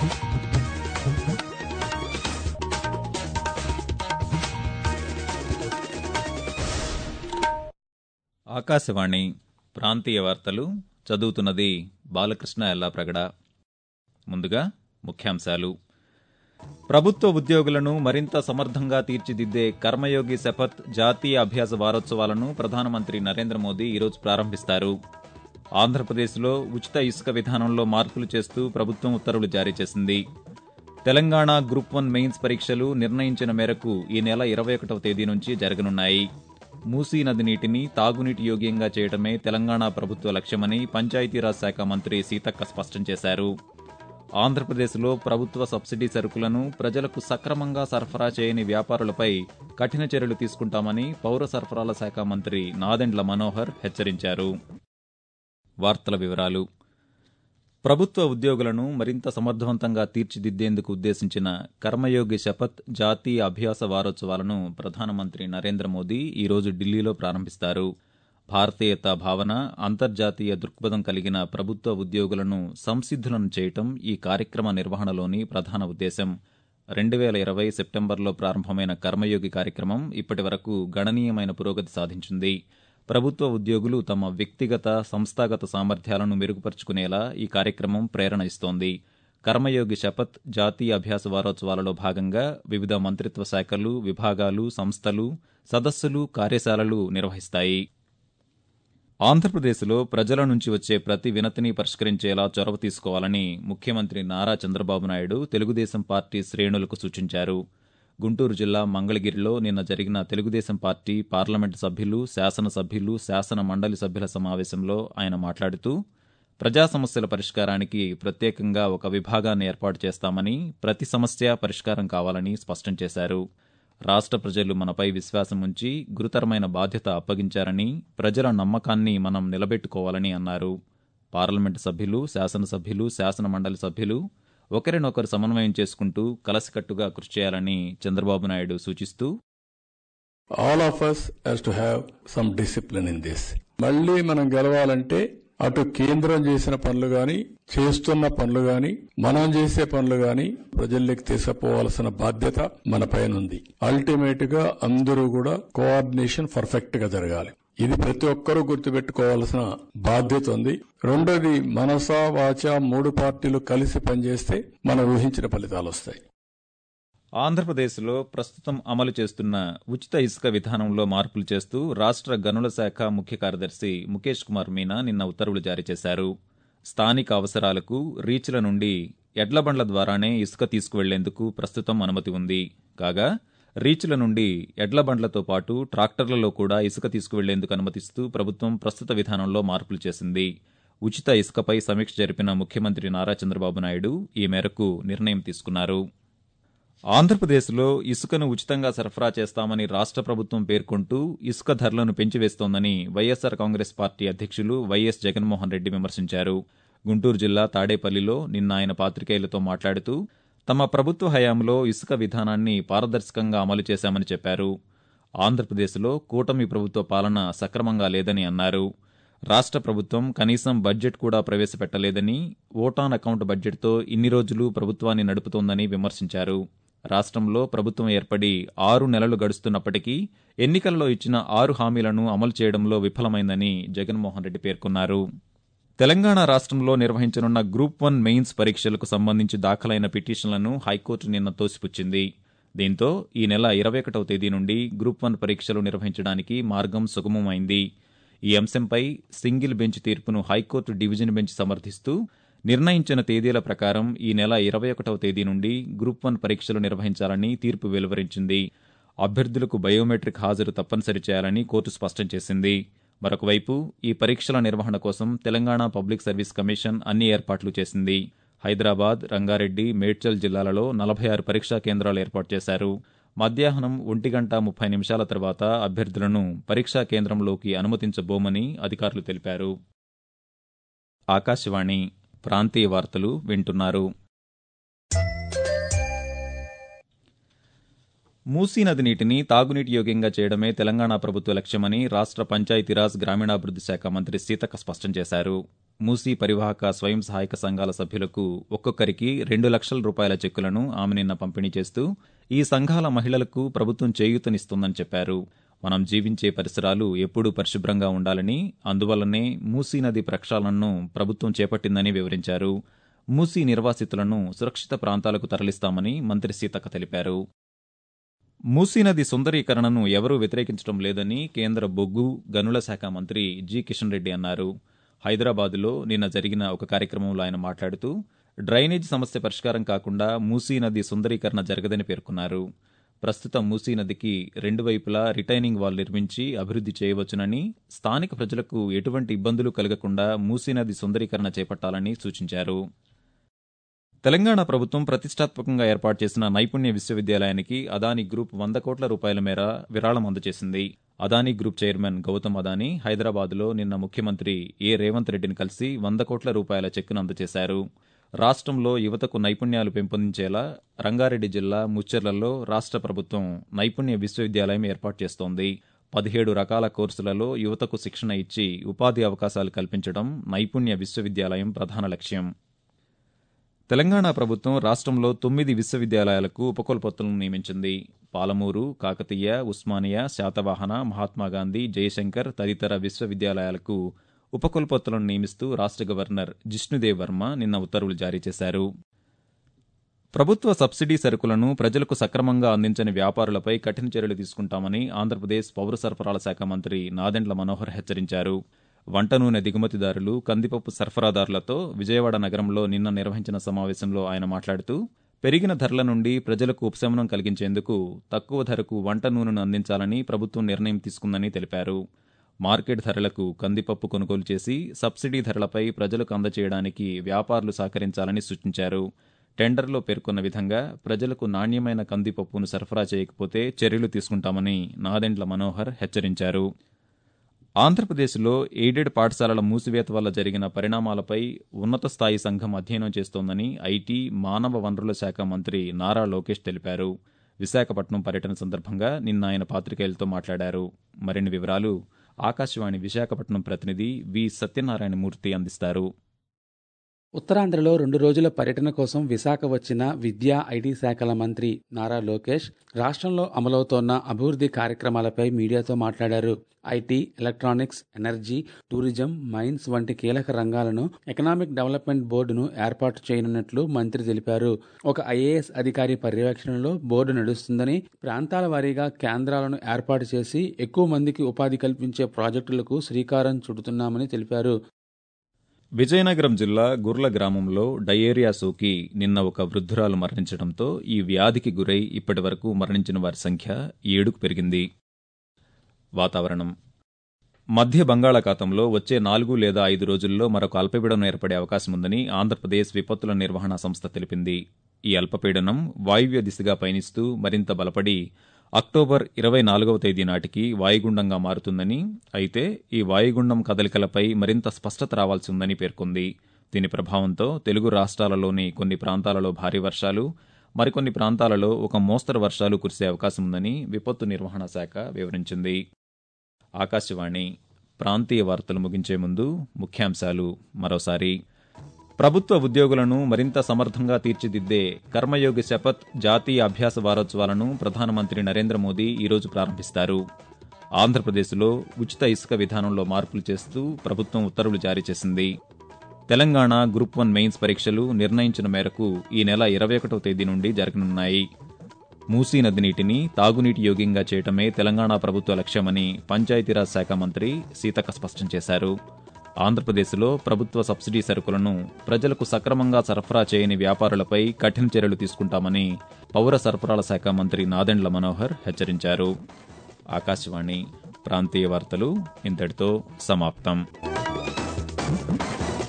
ఆకాశవాణి ప్రాంతీయ వార్తలు చదువుతున్నది బాలకృష్ణ ఎల్లాప్రగడ ముందుగా ముఖ్యాంశాలు ప్రభుత్వ ఉద్యోగులను మరింత సమర్థంగా తీర్చిదిద్దే కర్మయోగి శపథ్ జాతీయ అభ్యాస వారోత్సవాలను ప్రధానమంత్రి నరేంద్ర మోదీ ఈరోజు ప్రారంభిస్తారు ఆంధ్రప్రదేశ్లో ఉచిత ఇసుక విధానంలో మార్పులు చేస్తూ ప్రభుత్వం ఉత్తర్వులు జారీ చేసింది తెలంగాణ గ్రూప్ వన్ మెయిన్స్ పరీక్షలు నిర్ణయించిన మేరకు ఈ నెల ఇరవై ఒకటవ తేదీ నుంచి జరగనున్నాయి మూసీ నది నీటిని తాగునీటి యోగ్యంగా చేయడమే తెలంగాణ ప్రభుత్వ లక్ష్యమని పంచాయతీరాజ్ శాఖ మంత్రి సీతక్క స్పష్టం చేశారు ఆంధ్రప్రదేశ్లో ప్రభుత్వ సబ్సిడీ సరుకులను ప్రజలకు సక్రమంగా సరఫరా చేయని వ్యాపారులపై కఠిన చర్యలు తీసుకుంటామని పౌర సరఫరాల శాఖ మంత్రి నాదెండ్ల మనోహర్ హెచ్చరించారు వార్తల వివరాలు ప్రభుత్వ ఉద్యోగులను మరింత సమర్థవంతంగా తీర్చిదిద్దేందుకు ఉద్దేశించిన కర్మయోగి శపథ్ జాతీయ అభ్యాస వారోత్సవాలను ప్రధానమంత్రి నరేంద్ర మోదీ ఈరోజు ఢిల్లీలో ప్రారంభిస్తారు భారతీయత భావన అంతర్జాతీయ దృక్పథం కలిగిన ప్రభుత్వ ఉద్యోగులను సంసిద్ధులను చేయటం ఈ కార్యక్రమ నిర్వహణలోని ప్రధాన ఉద్దేశం రెండు వేల ఇరవై సెప్టెంబర్లో ప్రారంభమైన కర్మయోగి కార్యక్రమం ఇప్పటి వరకు గణనీయమైన పురోగతి సాధించింది ప్రభుత్వ ఉద్యోగులు తమ వ్యక్తిగత సంస్థాగత సామర్థ్యాలను మెరుగుపరుచుకునేలా ఈ కార్యక్రమం ప్రేరణ ఇస్తోంది కర్మయోగి శపథ్ జాతీయ అభ్యాస వారోత్సవాలలో భాగంగా వివిధ మంత్రిత్వ శాఖలు విభాగాలు సంస్థలు సదస్సులు కార్యశాలలు నిర్వహిస్తాయి ఆంధ్రప్రదేశ్లో ప్రజల నుంచి వచ్చే ప్రతి వినతిని పరిష్కరించేలా చొరవ తీసుకోవాలని ముఖ్యమంత్రి నారా చంద్రబాబు నాయుడు తెలుగుదేశం పార్టీ శ్రేణులకు సూచించారు గుంటూరు జిల్లా మంగళగిరిలో నిన్న జరిగిన తెలుగుదేశం పార్టీ పార్లమెంటు సభ్యులు శాసనసభ్యులు శాసన మండలి సభ్యుల సమావేశంలో ఆయన మాట్లాడుతూ ప్రజా సమస్యల పరిష్కారానికి ప్రత్యేకంగా ఒక విభాగాన్ని ఏర్పాటు చేస్తామని ప్రతి సమస్య పరిష్కారం కావాలని స్పష్టం చేశారు రాష్ట్ర ప్రజలు మనపై విశ్వాసం ఉంచి గురుతరమైన బాధ్యత అప్పగించారని ప్రజల నమ్మకాన్ని మనం నిలబెట్టుకోవాలని అన్నారు పార్లమెంటు సభ్యులు శాసనసభ్యులు శాసన మండలి సభ్యులు ఒకరినొకరు సమన్వయం చేసుకుంటూ కలసికట్టుగా కృషి చేయాలని చంద్రబాబు నాయుడు సూచిస్తూ all of us has to have some discipline in this మళ్ళీ మనం గెలవాలంటే అటు కేంద్రం చేసిన పనులు గాని చేస్తున్న పనులు గాని మనం చేసే పనులు గాని ప్రజల్లోకి తీసుకుపోవాల్సిన బాధ్యత మన పైన ఉంది అల్టిమేట్ గా అందరూ కూడా కోఆర్డినేషన్ పర్ఫెక్ట్ గా జరగాలి ఇది ప్రతి ఒక్కరూ గుర్తుపెట్టుకోవాల్సిన బాధ్యత ఉంది రెండోది మనస వాచ మూడు పార్టీలు కలిసి పనిచేస్తే మనం ఊహించిన ఫలితాలు వస్తాయి ఆంధ్రప్రదేశ్లో ప్రస్తుతం అమలు చేస్తున్న ఉచిత ఇసుక విధానంలో మార్పులు చేస్తూ రాష్ట్ర గనుల శాఖ ముఖ్య కార్యదర్శి ముఖేష్ కుమార్ మీనా నిన్న ఉత్తర్వులు జారీ చేశారు స్థానిక అవసరాలకు రీచ్ల నుండి ఎడ్లబండ్ల ద్వారానే ఇసుక తీసుకువెళ్లేందుకు ప్రస్తుతం అనుమతి ఉంది కాగా రీచ్ల నుండి ఎడ్లబండ్లతో పాటు ట్రాక్టర్లలో కూడా ఇసుక తీసుకువెళ్లేందుకు అనుమతిస్తూ ప్రభుత్వం ప్రస్తుత విధానంలో మార్పులు చేసింది ఉచిత ఇసుకపై సమీక్ష జరిపిన ముఖ్యమంత్రి నారా చంద్రబాబు నాయుడు ఈ మేరకు నిర్ణయం తీసుకున్నారు ఆంధ్రప్రదేశ్లో ఇసుకను ఉచితంగా సరఫరా చేస్తామని రాష్ట్ర ప్రభుత్వం పేర్కొంటూ ఇసుక ధరలను పెంచివేస్తోందని వైఎస్సార్ కాంగ్రెస్ పార్టీ అధ్యక్షులు వైఎస్ జగన్మోహన్ రెడ్డి విమర్శించారు గుంటూరు జిల్లా తాడేపల్లిలో నిన్న ఆయన పాత్రికేయులతో మాట్లాడుతూ తమ ప్రభుత్వ హయాంలో ఇసుక విధానాన్ని పారదర్శకంగా అమలు చేశామని చెప్పారు ఆంధ్రప్రదేశ్లో కూటమి ప్రభుత్వ పాలన సక్రమంగా లేదని అన్నారు రాష్ట్ర ప్రభుత్వం కనీసం బడ్జెట్ కూడా ప్రవేశపెట్టలేదని ఓటాన్ అకౌంట్ బడ్జెట్తో ఇన్ని రోజులు ప్రభుత్వాన్ని నడుపుతోందని విమర్శించారు రాష్ట్రంలో ప్రభుత్వం ఏర్పడి ఆరు నెలలు గడుస్తున్నప్పటికీ ఎన్నికల్లో ఇచ్చిన ఆరు హామీలను అమలు చేయడంలో విఫలమైందని జగన్మోహన్ రెడ్డి పేర్కొన్నారు తెలంగాణ రాష్ట్రంలో నిర్వహించనున్న గ్రూప్ వన్ మెయిన్స్ పరీక్షలకు సంబంధించి దాఖలైన పిటిషన్లను హైకోర్టు నిన్న తోసిపుచ్చింది దీంతో ఈ నెల ఇరవై ఒకటవ తేదీ నుండి గ్రూప్ వన్ పరీక్షలు నిర్వహించడానికి మార్గం సుగమమైంది ఈ అంశంపై సింగిల్ బెంచ్ తీర్పును హైకోర్టు డివిజన్ బెంచ్ సమర్థిస్తూ నిర్ణయించిన తేదీల ప్రకారం ఈ నెల ఇరవై ఒకటవ తేదీ నుండి గ్రూప్ వన్ పరీక్షలు నిర్వహించాలని తీర్పు వెలువరించింది అభ్యర్థులకు బయోమెట్రిక్ హాజరు తప్పనిసరి చేయాలని కోర్టు స్పష్టం చేసింది మరొకవైపు ఈ పరీక్షల నిర్వహణ కోసం తెలంగాణ పబ్లిక్ సర్వీస్ కమిషన్ అన్ని ఏర్పాట్లు చేసింది హైదరాబాద్ రంగారెడ్డి మేడ్చల్ జిల్లాలలో నలభై ఆరు పరీక్షా కేంద్రాలు ఏర్పాటు చేశారు మధ్యాహ్నం ఒంటి గంట ముప్పై నిమిషాల తర్వాత అభ్యర్థులను పరీక్షా కేంద్రంలోకి అనుమతించబోమని అధికారులు తెలిపారు ఆకాశవాణి ప్రాంతీయ వార్తలు వింటున్నారు మూసీ నది నీటిని తాగునీటి యోగ్యంగా చేయడమే తెలంగాణ ప్రభుత్వ లక్ష్యమని రాష్ట్ర పంచాయతీరాజ్ గ్రామీణాభివృద్ధి శాఖ మంత్రి సీతక్క స్పష్టం చేశారు మూసీ పరివాహక స్వయం సహాయక సంఘాల సభ్యులకు ఒక్కొక్కరికి రెండు లక్షల రూపాయల చెక్కులను ఆమె నిన్న పంపిణీ చేస్తూ ఈ సంఘాల మహిళలకు ప్రభుత్వం చేయూతనిస్తుందని చెప్పారు మనం జీవించే పరిసరాలు ఎప్పుడూ పరిశుభ్రంగా ఉండాలని అందువల్లనే మూసీ నది ప్రక్షాళనను ప్రభుత్వం చేపట్టిందని వివరించారు మూసీ నిర్వాసితులను సురక్షిత ప్రాంతాలకు తరలిస్తామని మంత్రి సీతక్క తెలిపారు మూసీ నది సుందరీకరణను ఎవరూ వ్యతిరేకించడం లేదని కేంద్ర బొగ్గు గనుల శాఖ మంత్రి జి కిషన్ రెడ్డి అన్నారు హైదరాబాదులో నిన్న జరిగిన ఒక కార్యక్రమంలో ఆయన మాట్లాడుతూ డ్రైనేజ్ సమస్య పరిష్కారం కాకుండా మూసీ నది సుందరీకరణ జరగదని పేర్కొన్నారు ప్రస్తుతం మూసీ నదికి రెండు వైపులా రిటైనింగ్ వాల్ నిర్మించి అభివృద్ధి చేయవచ్చునని స్థానిక ప్రజలకు ఎటువంటి ఇబ్బందులు కలగకుండా మూసీ నది సుందరీకరణ చేపట్టాలని సూచించారు తెలంగాణ ప్రభుత్వం ప్రతిష్టాత్మకంగా ఏర్పాటు చేసిన నైపుణ్య విశ్వవిద్యాలయానికి అదానీ గ్రూప్ వంద కోట్ల రూపాయల మేర విరాళం అందజేసింది అదానీ గ్రూప్ చైర్మన్ గౌతమ్ అదానీ హైదరాబాద్లో నిన్న ముఖ్యమంత్రి ఏ రేవంత్ రెడ్డిని కలిసి వంద కోట్ల రూపాయల చెక్కును అందజేశారు రాష్ట్రంలో యువతకు నైపుణ్యాలు పెంపొందించేలా రంగారెడ్డి జిల్లా ముచ్చెర్లలో రాష్ట్ర ప్రభుత్వం నైపుణ్య విశ్వవిద్యాలయం ఏర్పాటు చేస్తోంది పదిహేడు రకాల కోర్సులలో యువతకు శిక్షణ ఇచ్చి ఉపాధి అవకాశాలు కల్పించడం నైపుణ్య విశ్వవిద్యాలయం ప్రధాన లక్ష్యం తెలంగాణ ప్రభుత్వం రాష్ట్రంలో తొమ్మిది విశ్వవిద్యాలయాలకు ఉపకులపతులను నియమించింది పాలమూరు కాకతీయ ఉస్మానియా శాతవాహన మహాత్మాగాంధీ జయశంకర్ తదితర విశ్వవిద్యాలయాలకు ఉపకులపతులను నియమిస్తూ రాష్ట్ర గవర్నర్ జిష్ణుదేవ్ వర్మ నిన్న ఉత్తర్వులు జారీ చేశారు ప్రభుత్వ సబ్సిడీ సరుకులను ప్రజలకు సక్రమంగా అందించని వ్యాపారులపై కఠిన చర్యలు తీసుకుంటామని ఆంధ్రప్రదేశ్ పౌర సరఫరాల శాఖ మంత్రి నాదెండ్ల మనోహర్ హెచ్చరించారు వంట నూనె దిగుమతిదారులు కందిపప్పు సరఫరాదారులతో విజయవాడ నగరంలో నిన్న నిర్వహించిన సమావేశంలో ఆయన మాట్లాడుతూ పెరిగిన ధరల నుండి ప్రజలకు ఉపశమనం కలిగించేందుకు తక్కువ ధరకు వంట నూనెను అందించాలని ప్రభుత్వం నిర్ణయం తీసుకుందని తెలిపారు మార్కెట్ ధరలకు కందిపప్పు కొనుగోలు చేసి సబ్సిడీ ధరలపై ప్రజలకు అందజేయడానికి వ్యాపారులు సహకరించాలని సూచించారు టెండర్లో పేర్కొన్న విధంగా ప్రజలకు నాణ్యమైన కందిపప్పును సరఫరా చేయకపోతే చర్యలు తీసుకుంటామని నాదెండ్ల మనోహర్ హెచ్చరించారు ఆంధ్రప్రదేశ్లో ఎయిడెడ్ పాఠశాలల మూసివేత వల్ల జరిగిన పరిణామాలపై ఉన్నత స్థాయి సంఘం అధ్యయనం చేస్తోందని ఐటీ మానవ వనరుల శాఖ మంత్రి నారా లోకేష్ తెలిపారు విశాఖపట్నం పర్యటన సందర్భంగా నిన్న ఆయన పాత్రికేయులతో మాట్లాడారు మరిన్ని వివరాలు ఆకాశవాణి విశాఖపట్నం ప్రతినిధి వి సత్యనారాయణమూర్తి అందిస్తారు ఉత్తరాంధ్రలో రెండు రోజుల పర్యటన కోసం విశాఖ వచ్చిన విద్యా ఐటీ శాఖల మంత్రి నారా లోకేష్ రాష్ట్రంలో అమలవుతోన్న అభివృద్ధి కార్యక్రమాలపై మీడియాతో మాట్లాడారు IT electronics energy tourism mines వంటి కీలక రంగాలను ఎకనామిక్ డెవలప్మెంట్ బోర్డును ఏర్పాటు చేయనున్నట్లు మంత్రి తెలిపారు ఒక ఐఏఎస్ అధికారి పర్యవేక్షణలో బోర్డు నడుస్తుందని ప్రాంతాల వారీగా కేంద్రాలను ఏర్పాటు చేసి ఎక్కువ మందికి ఉపాధి కల్పించే ప్రాజెక్టులకు శ్రీకారం చుడుతున్నామని తెలిపారు విజయనగరం జిల్లా గుర్ల గ్రామంలో డయేరియా సోకి నిన్న ఒక వృద్ధురాలు మరణించడంతో ఈ వ్యాధికి గురై ఇప్పటి వరకు మరణించిన వారి సంఖ్య ఏడుకు పెరిగింది వాతావరణం మధ్య బంగాళాఖాతంలో వచ్చే నాలుగు లేదా ఐదు రోజుల్లో మరొక అల్పపీడనం ఏర్పడే అవకాశం ఉందని ఆంధ్రప్రదేశ్ విపత్తుల నిర్వహణ సంస్థ తెలిపింది ఈ అల్పపీడనం వాయువ్య దిశగా పయనిస్తూ మరింత బలపడి అక్టోబర్ ఇరవై నాలుగవ తేదీ నాటికి వాయుగుండంగా మారుతుందని అయితే ఈ వాయుగుండం కదలికలపై మరింత స్పష్టత రావాల్సి ఉందని పేర్కొంది దీని ప్రభావంతో తెలుగు రాష్ట్రాలలోని కొన్ని ప్రాంతాలలో భారీ వర్షాలు మరికొన్ని ప్రాంతాలలో ఒక మోస్తరు వర్షాలు కురిసే అవకాశం ఉందని విపత్తు నిర్వహణ శాఖ వివరించింది ఆకాశవాణి ప్రాంతీయ వార్తలు ముగించే ముందు ముఖ్యాంశాలు మరోసారి ప్రభుత్వ ఉద్యోగులను మరింత సమర్థంగా తీర్చిదిద్దే కర్మయోగి శపథ్ జాతీయ అభ్యాస వారోత్సవాలను ప్రధానమంత్రి నరేంద్ర మోదీ ఈరోజు ప్రారంభిస్తారు ఆంధ్రప్రదేశ్లో ఉచిత ఇసుక విధానంలో మార్పులు చేస్తూ ప్రభుత్వం ఉత్తర్వులు జారీ చేసింది తెలంగాణ గ్రూప్ వన్ మెయిన్స్ పరీక్షలు నిర్ణయించిన మేరకు ఈ నెల ఇరవై ఒకటో తేదీ నుండి జరగనున్నాయి మూసీ నది నీటిని తాగునీటి యోగ్యంగా చేయటమే తెలంగాణ ప్రభుత్వ లక్ష్యమని పంచాయతీరాజ్ శాఖ మంత్రి సీతక్క స్పష్టం చేశారు ఆంధ్రప్రదేశ్లో ప్రభుత్వ సబ్సిడీ సరుకులను ప్రజలకు సక్రమంగా సరఫరా చేయని వ్యాపారులపై కఠిన చర్యలు తీసుకుంటామని పౌర సరఫరాల శాఖ మంత్రి నాదెండ్ల మనోహర్ హెచ్చరించారు ఆకాశవాణి ప్రాంతీయ వార్తలు ఇంతటితో సమాప్తం